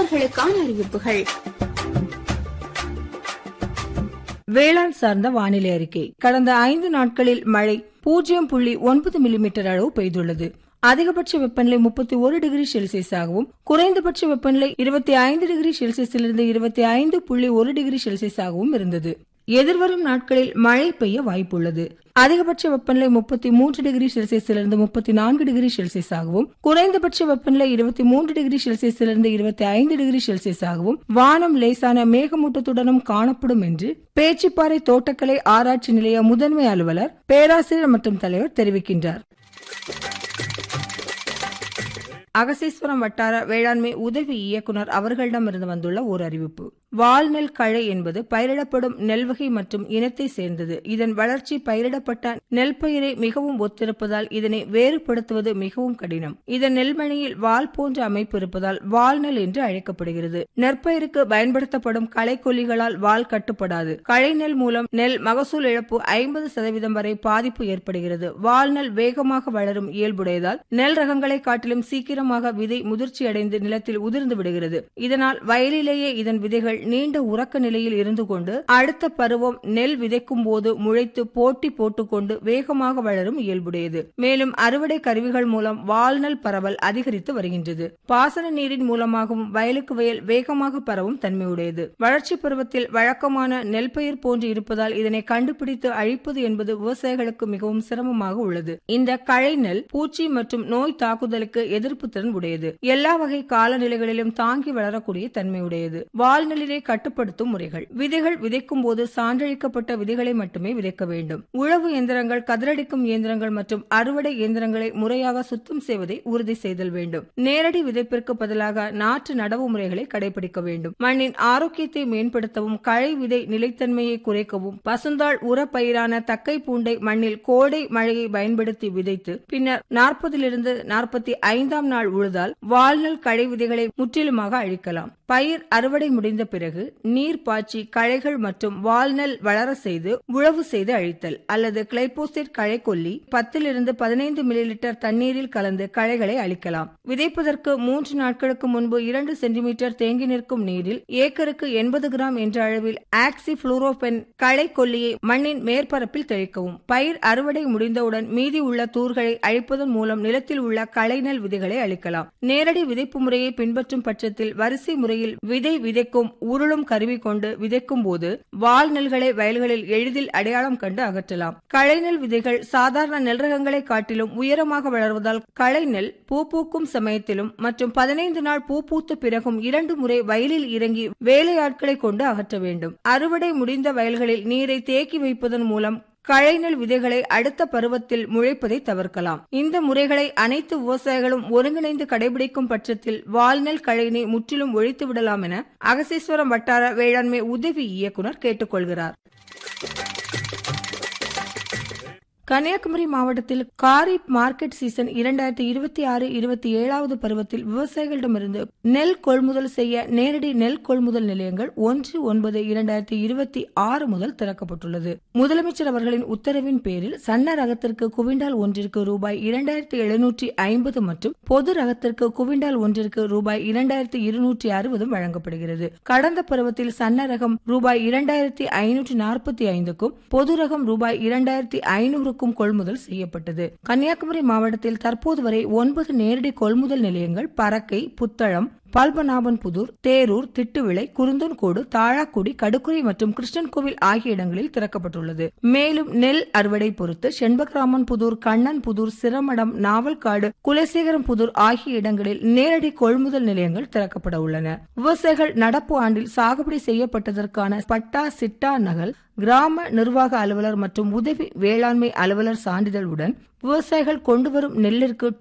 உழவர்களுக்கான அறிவிப்புகள் வேளாண் சார்ந்த வானிலை அறிக்கை கடந்த ஐந்து நாட்களில் மழை பூஜ்ஜியம் புள்ளி ஒன்பது மில்லிமீட்டர் அளவு பெய்துள்ளது அதிகபட்ச வெப்பநிலை முப்பத்தி ஒரு டிகிரி செல்சியஸாகவும் குறைந்தபட்ச வெப்பநிலை இருபத்தி ஐந்து டிகிரி செல்சியஸிலிருந்து இருபத்தி ஐந்து புள்ளி ஒரு டிகிரி செல்சியஸாகவும் இருந்தது எதிர்வரும் நாட்களில் மழை பெய்ய வாய்ப்புள்ளது அதிகபட்ச வெப்பநிலை முப்பத்தி மூன்று டிகிரி செல்சியஸிலிருந்து முப்பத்தி நான்கு டிகிரி செல்சியஸாகவும் குறைந்தபட்ச வெப்பநிலை இருபத்தி மூன்று டிகிரி செல்சியஸிலிருந்து இருபத்தி ஐந்து டிகிரி செல்சியஸாகவும் வானம் லேசான மேகமூட்டத்துடனும் காணப்படும் என்று பேச்சிப்பாறை தோட்டக்கலை ஆராய்ச்சி நிலைய முதன்மை அலுவலர் பேராசிரியர் மற்றும் தலைவர் தெரிவிக்கின்றார் அகசீஸ்வரம் வட்டார வேளாண்மை உதவி இயக்குனர் அவர்களிடமிருந்து வந்துள்ள ஒரு அறிவிப்பு வால்நெல் கழை என்பது பயிரிடப்படும் நெல் வகை மற்றும் இனத்தை சேர்ந்தது இதன் வளர்ச்சி பயிரிடப்பட்ட நெல் பயிரை மிகவும் ஒத்திருப்பதால் இதனை வேறுபடுத்துவது மிகவும் கடினம் இதன் நெல்மணியில் வால் போன்ற அமைப்பு இருப்பதால் வால்நெல் என்று அழைக்கப்படுகிறது நெற்பயிருக்கு பயன்படுத்தப்படும் களைக்கொல்லிகளால் வால் கட்டுப்படாது களை நெல் மூலம் நெல் மகசூல் இழப்பு ஐம்பது சதவீதம் வரை பாதிப்பு ஏற்படுகிறது வால்நெல் வேகமாக வளரும் இயல்புடையதால் நெல் ரகங்களை காட்டிலும் சீக்கிரமாக விதை முதிர்ச்சியடைந்து நிலத்தில் உதிர்ந்து விடுகிறது இதனால் வயலிலேயே இதன் விதைகள் நீண்ட உறக்க நிலையில் இருந்து கொண்டு அடுத்த பருவம் நெல் விதைக்கும் போது முளைத்து போட்டி போட்டுக்கொண்டு வேகமாக வளரும் இயல்புடையது மேலும் அறுவடை கருவிகள் மூலம் வால்நெல் பரவல் அதிகரித்து வருகின்றது பாசன நீரின் மூலமாகவும் வயலுக்கு வயல் வேகமாக பரவும் தன்மையுடையது வளர்ச்சி பருவத்தில் வழக்கமான நெல் பயிர் போன்று இருப்பதால் இதனை கண்டுபிடித்து அழிப்பது என்பது விவசாயிகளுக்கு மிகவும் சிரமமாக உள்ளது இந்த களை நெல் பூச்சி மற்றும் நோய் தாக்குதலுக்கு எதிர்ப்பு திறன் உடையது எல்லா வகை காலநிலைகளிலும் தாங்கி வளரக்கூடிய தன்மையுடையது வால்நெல்லினை கட்டுப்படுத்தும் முறைகள் விதைகள் விதைக்கும் போது சான்றளிக்கப்பட்ட விதைகளை மட்டுமே விதைக்க வேண்டும் உழவு இயந்திரங்கள் கதிரடிக்கும் இயந்திரங்கள் மற்றும் அறுவடை இயந்திரங்களை முறையாக சுத்தம் செய்வதை உறுதி செய்தல் வேண்டும் நேரடி விதைப்பிற்கு பதிலாக நாற்று நடவு முறைகளை கடைபிடிக்க வேண்டும் மண்ணின் ஆரோக்கியத்தை மேம்படுத்தவும் களை விதை நிலைத்தன்மையை குறைக்கவும் பசுந்தாள் உர பயிரான தக்கை பூண்டை மண்ணில் கோடை மழையை பயன்படுத்தி விதைத்து பின்னர் நாற்பதிலிருந்து நாற்பத்தி ஐந்தாம் நாள் உழுதால் வால்நெல் களை விதைகளை முற்றிலுமாக அழிக்கலாம் பயிர் அறுவடை முடிந்த பிறகு நீர் பாய்ச்சி களைகள் மற்றும் வால்நெல் வளர செய்து உழவு செய்து அழித்தல் அல்லது கிளைபோசேட் களை கொல்லி பத்திலிருந்து பதினைந்து மில்லி லிட்டர் தண்ணீரில் கலந்து களைகளை அழிக்கலாம் விதைப்பதற்கு மூன்று நாட்களுக்கு முன்பு இரண்டு சென்டிமீட்டர் தேங்கி நிற்கும் நீரில் ஏக்கருக்கு எண்பது கிராம் என்ற அளவில் ஆக்சி புளூரோபென் களை கொல்லியை மண்ணின் மேற்பரப்பில் தெளிக்கவும் பயிர் அறுவடை முடிந்தவுடன் மீதி உள்ள தூர்களை அழிப்பதன் மூலம் நிலத்தில் உள்ள களைநெல் விதைகளை அழிக்கலாம் நேரடி விதைப்பு முறையை பின்பற்றும் பட்சத்தில் வரிசை முறையில் விதை விதைக்கும் உருளும் கருவி கொண்டு விதைக்கும் போது வால் நெல்களை வயல்களில் எளிதில் அடையாளம் கண்டு அகற்றலாம் களைநெல் விதைகள் சாதாரண நெல் ரகங்களை காட்டிலும் உயரமாக வளர்வதால் களைநெல் பூ பூக்கும் சமயத்திலும் மற்றும் பதினைந்து நாள் பூ பூத்த பிறகும் இரண்டு முறை வயலில் இறங்கி வேலையாட்களை கொண்டு அகற்ற வேண்டும் அறுவடை முடிந்த வயல்களில் நீரை தேக்கி வைப்பதன் மூலம் கழைநெல் விதைகளை அடுத்த பருவத்தில் முளைப்பதை தவிர்க்கலாம் இந்த முறைகளை அனைத்து விவசாயிகளும் ஒருங்கிணைந்து கடைபிடிக்கும் பட்சத்தில் வால்நெல் கழையினை முற்றிலும் ஒழித்து விடலாம் என அகசீஸ்வரம் வட்டார வேளாண்மை உதவி இயக்குனர் கேட்டுக்கொள்கிறார் கன்னியாகுமரி மாவட்டத்தில் காரிப் மார்க்கெட் சீசன் இரண்டாயிரத்தி இருபத்தி ஆறு இருபத்தி ஏழாவது பருவத்தில் விவசாயிகளிடமிருந்து நெல் கொள்முதல் செய்ய நேரடி நெல் கொள்முதல் நிலையங்கள் ஒன்று ஒன்பது இரண்டாயிரத்தி இருபத்தி ஆறு முதல் திறக்கப்பட்டுள்ளது முதலமைச்சர் அவர்களின் உத்தரவின் பேரில் சன்ன ரகத்திற்கு குவிண்டால் ஒன்றிற்கு ரூபாய் இரண்டாயிரத்தி எழுநூற்றி ஐம்பது மற்றும் பொது ரகத்திற்கு குவிண்டால் ஒன்றிற்கு ரூபாய் இரண்டாயிரத்தி இருநூற்றி அறுபதும் வழங்கப்படுகிறது கடந்த பருவத்தில் சன்ன ரகம் ரூபாய் இரண்டாயிரத்தி ஐநூற்றி நாற்பத்தி ஐந்துக்கும் பொது ரகம் ரூபாய் இரண்டாயிரத்தி ஐநூறு அளவுக்கும் கொள்முதல் செய்யப்பட்டது கன்னியாகுமரி மாவட்டத்தில் தற்போது வரை ஒன்பது நேரடி கொள்முதல் நிலையங்கள் பறக்கை புத்தளம் பல்பநாபன் புதூர் தேரூர் திட்டுவிளை குருந்தன்கோடு தாழாக்குடி கடுக்குறை மற்றும் கிருஷ்ணன் கோவில் ஆகிய இடங்களில் திறக்கப்பட்டுள்ளது மேலும் நெல் அறுவடை பொறுத்து செண்பகராமன் புதூர் கண்ணன் புதூர் சிரமடம் நாவல்காடு குலசேகரம் புதூர் ஆகிய இடங்களில் நேரடி கொள்முதல் நிலையங்கள் திறக்கப்பட உள்ளன விவசாயிகள் நடப்பு ஆண்டில் சாகுபடி செய்யப்பட்டதற்கான பட்டா சிட்டா நகல் கிராம நிர்வாக அலுவலர் மற்றும் உதவி வேளாண்மை அலுவலர் சான்றிதழுடன் விவசாயிகள் கொண்டு வரும் நெல்லிற்கு